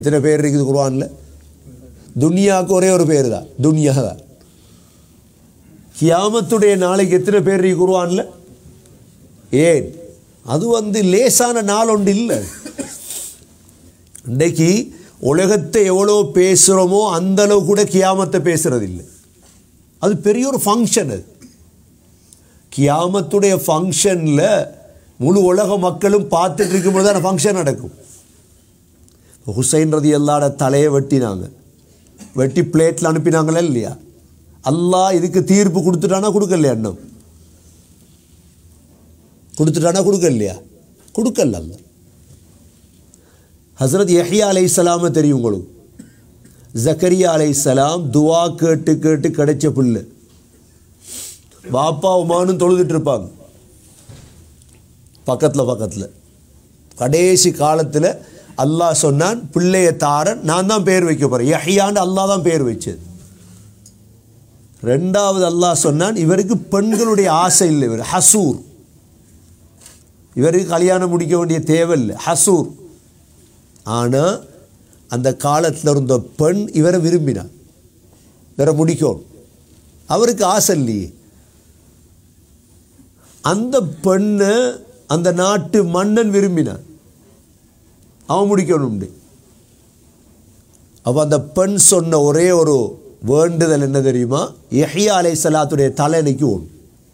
எத்தனை பேர் இருக்குது குர்ஆனில் துனியாவுக்கு ஒரே ஒரு பேர் தான் துனியா தான் கியாமத்துடைய நாளைக்கு எத்தனை பேர் இருக்கு குர்ஆனில் ஏன் அது வந்து லேசான நாள் ஒன்று இல்லை இன்றைக்கு உலகத்தை எவ்வளோ பேசுகிறோமோ அந்த அளவு கூட கியாமத்தை பேசுறது இல்லை அது பெரிய ஒரு ஃபங்க்ஷன் அது கியாமத்துடைய ஃபங்க்ஷனில் முழு உலக மக்களும் பார்த்துட்டு இருக்கும்போது அந்த ஃபங்க்ஷன் நடக்கும் ஹுசைன் ரதி அல்லாட தலையை வெட்டினாங்க வெட்டி பிளேட்டில் அனுப்பினாங்களா இல்லையா அல்லாஹ் இதுக்கு தீர்ப்பு கொடுத்துட்டானா கொடுக்கலையா அண்ணம் கொடுத்துட்டானா கொடுக்கலையா கொடுக்கல அல்ல ஹசரத் யஹ்யா அலைஹிஸ்ஸலாம தெரியும் உங்களுக்கு ஜக்கரியா அலைஹிஸ்ஸலாம் துவா கேட்டு கேட்டு கிடைச்ச புல்லு பாப்பா உமானும் தொழுதுட்டு இருப்பாங்க பக்கத்தில் பக்கத்தில் கடைசி காலத்தில் அல்லாஹ் சொன்னான் பிள்ளைய தாரன் நான் தான் பேர் வைக்க போகிறேன் யஹ்யான்னு அல்லாஹ் தான் பேர் வச்சது ரெண்டாவது அல்லாஹ் சொன்னான் இவருக்கு பெண்களுடைய ஆசை இல்லை இவர் ஹசூர் இவருக்கு கல்யாணம் முடிக்க வேண்டிய தேவை இல்லை ஹசூர் ஆனால் அந்த காலத்தில் இருந்த பெண் இவரை விரும்பினார் இவரை முடிக்கணும் அவருக்கு ஆசை இல்லையே அந்த பெண்ணை அந்த நாட்டு மன்னன் விரும்பினான் அவன் முடிக்கணும் அப்போ அந்த பெண் சொன்ன ஒரே ஒரு வேண்டுதல் என்ன தெரியுமா யஹ்யா அலை சலாத்துடைய தலையணைக்கு ஓடும்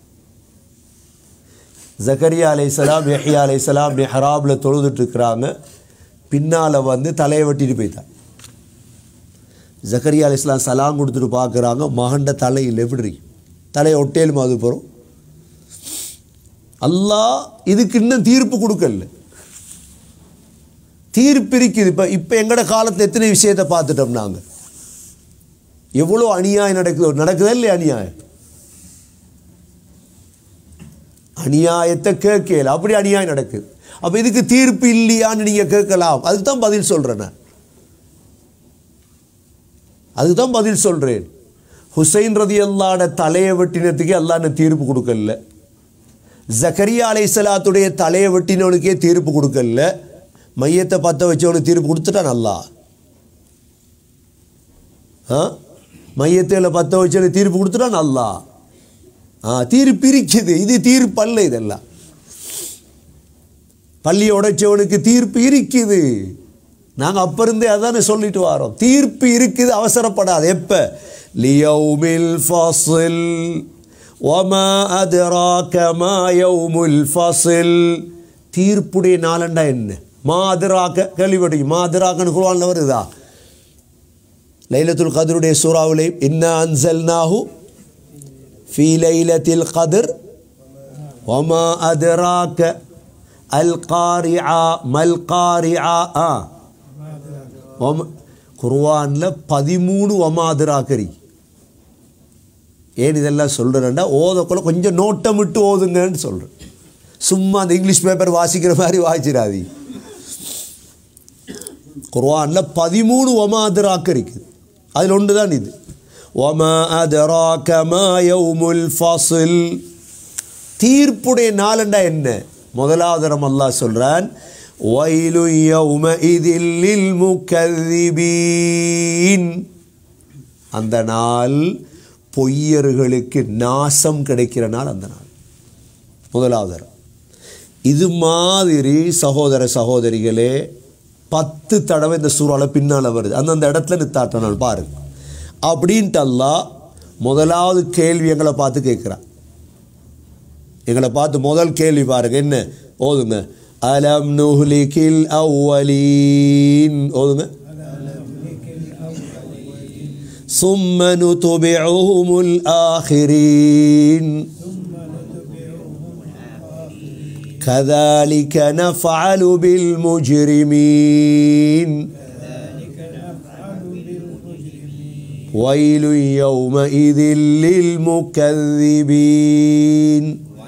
ஜக்கரியா அலை சலாம் யஹ்யா அலை சலாம் மெஹராபில் தொழுதுட்டு இருக்கிறாங்க பின்னால் வந்து தலையை வெட்டிட்டு போயிட்டான் ஜக்கரியா அலை சலாம் சலாம் கொடுத்துட்டு பார்க்குறாங்க மகண்ட தலையில் எப்படி இருக்கு தலையை ஒட்டேலும் அது போகிறோம் அல்லாஹ் இதுக்கு இன்னும் தீர்ப்பு கொடுக்கல தீர்ப்பு இருக்குது இப்போ இப்போ எங்கட காலத்தில் எத்தனை விஷயத்தை பார்த்துட்டோம் நாங்கள் எவ்வளோ அநியாயம் நடக்குது நடக்குதா இல்லையா அநியாயம் அநியாயத்தை கேட்கல அப்படி அநியாயம் நடக்குது அப்போ இதுக்கு தீர்ப்பு இல்லையான்னு நீங்கள் கேட்கலாம் அதுக்கு தான் பதில் சொல்கிறேன் நான் அதுக்கு தான் பதில் சொல்கிறேன் ஹுசைன் ரதி அல்லாட தலையை வெட்டினத்துக்கு அல்லான்னு தீர்ப்பு கொடுக்கல ஜக்கரியா அலைசலாத்துடைய தலையை வெட்டினவனுக்கே தீர்ப்பு கொடுக்கல மையத்தை பற்ற வச்சவனுக்கு தீர்ப்பு கொடுத்துட்டான் நல்லா ஆ மையத்தில் பற்ற வச்சவனுக்கு தீர்ப்பு கொடுத்துட்டான் நல்லா ஆ தீர்ப்பு இருக்குது இது தீர்ப்பு அல்ல இதெல்லாம் பள்ளியை உடைச்சவனுக்கு தீர்ப்பு இருக்குது நாங்கள் அப்போ இருந்தே அதானே சொல்லிட்டு வரோம் தீர்ப்பு இருக்குது அவசரப்படாது எப்போ லியௌமில் ஃபாசில் ஒமா அதுராக மா யௌமுல் ஃபசில் தீர்ப்புடைய நாளண்டா என்ன மா அதிராக்க கேள்விப்பட்டீங்க மா அதிராக்கன்னு குழுவானில் வருதா லைலத்துல் கதருடைய சூறாவிலே இன்னா அன்சல்நாஹு ஃபீ லைலத்தில் கதிர் ஒமா அதுராக்க அல் காரிஆ மல் காரிஆ ஆ ஒம குர்வானில் பதிமூணு ஒமாதிராக்கரி ஏன் இதெல்லாம் சொல்கிறேன்டா ஓதக்குள்ள கொஞ்சம் நோட்டம் விட்டு ஓதுங்கன்னு சொல்கிறேன் சும்மா அந்த இங்கிலீஷ் பேப்பர் வாசிக்கிற மாதிரி வாசிச்சிடாதி குர்வானில் பதிமூணு ஒமாதிராக்கு இருக்குது அதில் ஒன்று தான் இது ஒமா அதராக யௌமுல் ஃபசில் தீர்ப்புடைய நாளண்டா என்ன முதலாவது நம்ம அல்லாஹ் சொல்கிறான் வயலு யௌம இதில் முக்கதிபீன் அந்த நாள் பொய்யர்களுக்கு நாசம் கிடைக்கிற நாள் அந்த நாள் முதலாவது இது மாதிரி சகோதர சகோதரிகளே பத்து தடவை இந்த சூறாவில் பின்னால் வருது அந்தந்த இடத்துல நித்தாட்ட நாள் பாருங்க அப்படின்ட்டு அல்லாஹ் முதலாவது கேள்வி எங்களை பார்த்து கேட்குறான் எங்களை பார்த்து முதல் கேள்வி பாருங்க என்ன ஓதுங்க அலம் நுஹ்லிகில் அவ்வலீன் ஓதுங்க ثم نتبعهم الآخرين كذلك نفعل بالمجرمين ويل يومئذ للمكذبين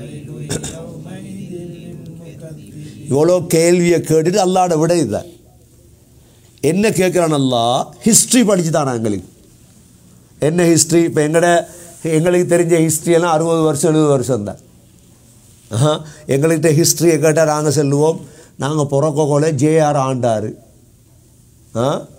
இவ்வளோ கேள்வியை கேட்டுட்டு அல்லாட விட இதுதான் என்ன கேட்குறான் அல்லா ஹிஸ்ட்ரி படிச்சு தானா எங்களுக்கு என்ன ஹிஸ்ட்ரி இப்போ எங்கட எங்களுக்கு தெரிஞ்ச ஹிஸ்ட்ரியெல்லாம் அறுபது வருஷம் எழுபது வருஷம் தான் ஆஹா எங்கள்கிட்ட ஹிஸ்ட்ரியை கேட்டால் நாங்கள் சொல்லுவோம் நாங்கள் பிறக்க கொலை ஜேஆர் ஆண்டார் ஆ